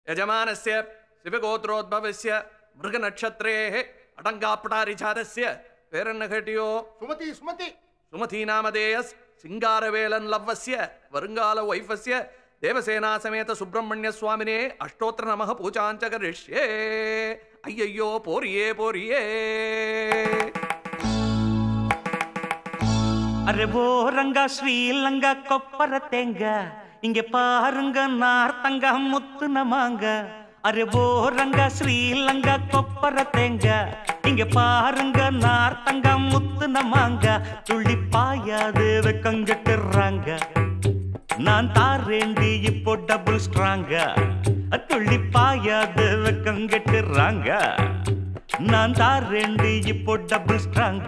यजमानस्य शिवगोत्रोद्भवस्य मृगनक्षत्रेः अटङ्गापटारिजातस्य पेरन्नघटियो சுமதி சுமதி सुमतीनामधेयस् सिङ्गारवेलन् लव्वस्य வருங்கால வைஃபस्य தேவசேனா சமேத சுப்பிரமணிய சுவாமினே அஷ்டோத்திர நமக பூஜாஞ்ச கரிஷ்யே ஐயையோ போரியே போரியே அரே ஓ ரங்கா ஸ்ரீலங்கா கொப்பர தேங்க இங்க பாருங்க நார்த்தங்க முத்து நமாங்க அரே ஓ ரங்கா ஸ்ரீலங்கா கொப்பர தேங்க இங்க பாருங்க நார்த்தங்க முத்து நமாங்க துள்ளி பாயாது வெக்கங்கிட்டுறாங்க நான் தாரேண்டி இப்போ டபுள் ஸ்ட்ராங்க துள்ளி பாயாது வெக்கங்கிட்டுறாங்க நான் தாரேண்டி இப்போ டபுள் ஸ்ட்ராங்க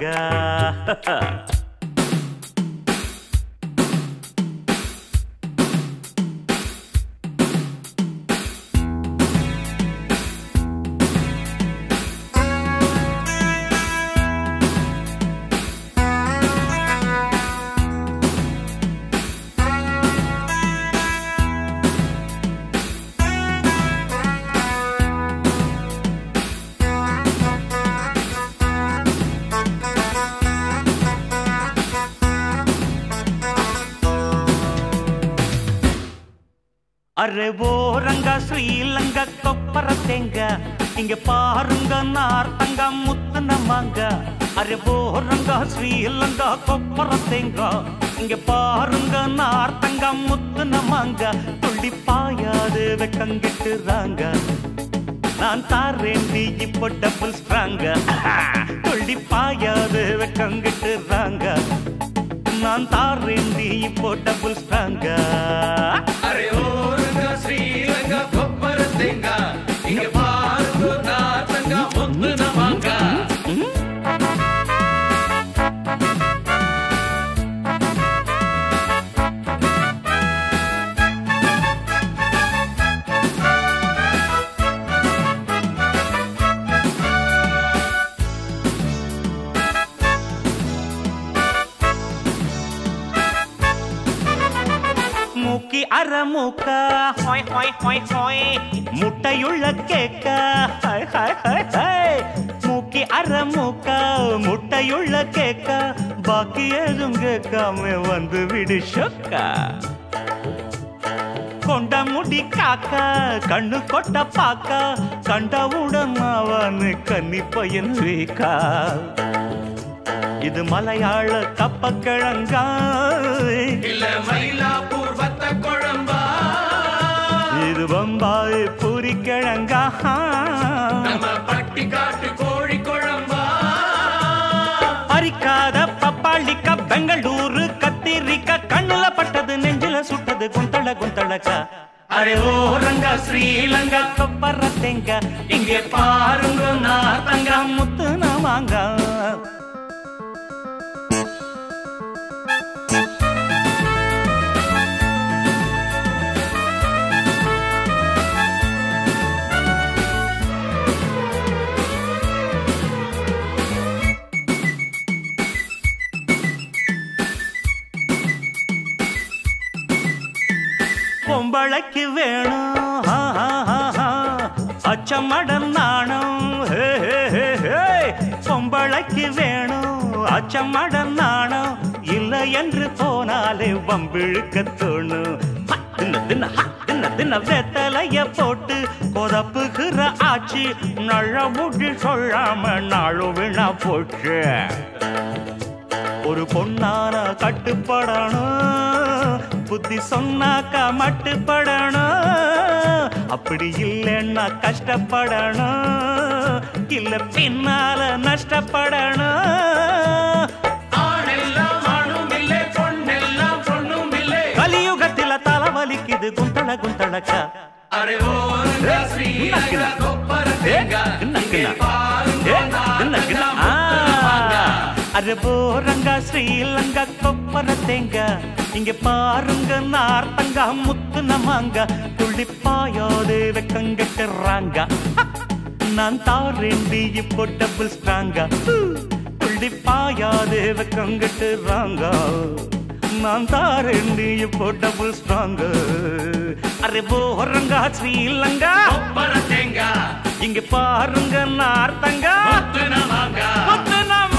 அரே ஓ ரங்கா ஸ்ரீலங்கா கொப்பர தேங்க இங்க பாருங்க நார்த்தங்க முத்து நமாங்க அரே ஓ ரங்கா ஸ்ரீலங்கா கொப்பர தேங்க இங்க பாருங்க நார்த்தங்க முத்து நமாங்க துள்ளி பாயாது வெக்கங்கிட்டுறாங்க நான் தாரேண்டி இப்போ டபுள் ஸ்ட்ராங்க துள்ளி பாயாது வெக்கங்கிட்டுறாங்க நான் தாரேண்டி இப்போ டபுள் ஸ்ட்ராங்க அரே ஓ ரங்கா ஸ்ரீலங்கா கொப்பர தேங்க இங்க பாருங்க நார்த்தங்க முத்து நமாங்க மூக்கி அற மூக்க ஹாய் ஹாய் ஹாய் ஹாய் முட்டையுள்ள கேக்க ஹாய் ஹாய் ஹாய் ஹாய் மூக்கி அற மூக்க முட்டையுள்ள கேக்க பாக்கி எதுவும் கேட்காம வந்து விடு சொக்கா கொண்ட முடி காக்க கண்ணு கொட்ட பாக்க கண்டவுடன் அவனு கன்னி பையன் வீக்கா இது மலையாள கப்பக்கிழங்கா இல்ல மயிலாப்பூர் வத்த குழம்பா இது பம்பாய் பூரி கிழங்கா நம்ம பட்டி காட்டு கோழி குழம்பா அரிக்காத பப்பாளிக்கா பெங்களூரு கத்திரிக்கா கண்ணுல பட்டது நெஞ்சில சுட்டது குந்தள குந்தளக்கா அரே ஓ ரங்கா ஸ்ரீலங்கா கொப்பர தேங்க இங்கே பாருங்க நாத்தங்க முத்து நமாங்க பொம்பளைக்கு வேணும் ஆ, ஆ, ஆ, ஆ. அச்சமடம் நாணம் ஹே, ஹே, ஹே, ஹே. பொம்பளைக்கு வேணும் அச்சமடம் நாணம் இல்லை என்று போனாலே வம்பிழுக்க தோணும் ஹ, தின்ன தின்ன ஹ, தின்ன தின்ன வெத்தலைய போட்டு கொதப்புகிற ஆட்சி நல்ல முடி சொல்லாம நாளு வினா போச்சு ஒரு பொண்ணான கட்டுப்படணும் புத்தி சொன்னாக்கா மட்டுப்படணும் அப்படி இல்லைன்னா கஷ்டப்படணும் இல்ல பின்னால நஷ்டப்படணும் ஆணெல்லாம் ஆணும் இல்லை பொண்ணெல்லாம் பொண்ணும் இல்லை கலியுகத்தில தலைவலிக்குது குந்தள குந்தளக்கா அரே ஓ ரங்கா ஸ்ரீலங்கா கொப்பர தேங்க இங்கே பாருங்க நார்த்தங்க முத்து நமாங்க அரே போரங்க ஸ்ரீலங்கா கொப்பர தேங்க இங்க பாருங்க நார்த்தங்க முத்து நமாங்க துள்ளிப்பாயோடு வெக்கங்கட்டுறாங்க நான் தாரேண்டி இப்போ டபுள் ஸ்ட்ராங்க துள்ளிப்பாயாது வெக்கங்கட்டுறாங்க நான் தாரேண்டி இப்போ டபுள் ஸ்ட்ராங்க அரே போரங்க ஸ்ரீலங்கா இங்க பாருங்க நார்த்தங்க முத்துன மாங்கா முத்துன